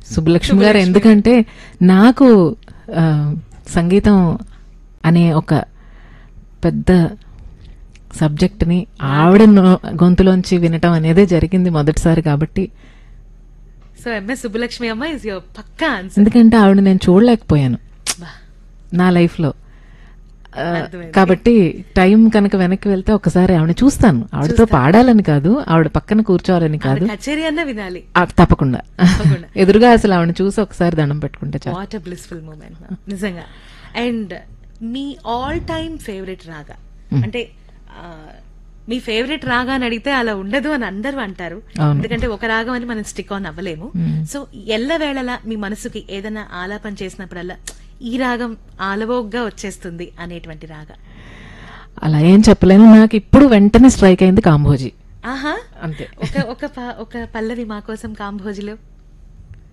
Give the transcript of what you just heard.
సుబ్బలక్ష్మి గారు ఎందుకంటే నాకు ఆ, సంగీతం అనే ఒక పెద్ద సబ్జెక్ట్ని ఆవిడ నో- గొంతులోంచి వినటం అనేదే జరిగింది మొదటిసారి కాబట్టి సో ఎంఎస్ సుబ్బలక్ష్మి అమ్మ ఇస్ యువర్ పక్కా ఆన్సర్ ఎందుకంటే ఆవిడ నేను చూడలేకపోయాను నా లైఫ్లో ఆ, అర్థమైంది. కాబట్టి టైం కనుక వెనక్కి వెళ్తే ఒకసారి ఆవిడ చూస్తాను ఆవిడతో పాడాలని కాదు ఆవిడ పక్కన కూర్చోవాలని కాదు కచేరీ అన్న వినాలి ఆ, తప్పకుండా తప్పకుండా. ఎదురుగా అసలు ఆవిడ చూసి ఒకసారి దండం పెట్టుకుంటే చాలు వాట్ అ బ్లిస్ఫుల్ మూమెంట్ నిజంగా అండ్ మీ ఆల్ టైమ్ ఫేవరెట్ రాగా అంటే ఆ, మీ ఫేవరెట్ రాగా అని అడిగితే అలా ఉండదు అని అందరూ అంటారు అవును. ఎందుకంటే ఒక రాగం అని మనం స్టిక్ ఆన్ అవ్వలేము సో ఎల్లవేళలా మీ మనసుకి ఏదైనా ఆలాపన చేసినప్పుడల్లా ఈ రాగం ఆలవోగ్గా వచ్చేస్తుంది అనేటువంటి రాగా అలా ఏం చెప్పలేను నాకు ఇప్పుడు వెంటనే స్ట్రైక్ అయింది కాంభోజీ ఆహా అంతే ఒక ఒక ప- ఒక పల్లవి మా కోసం కాంభోజిలో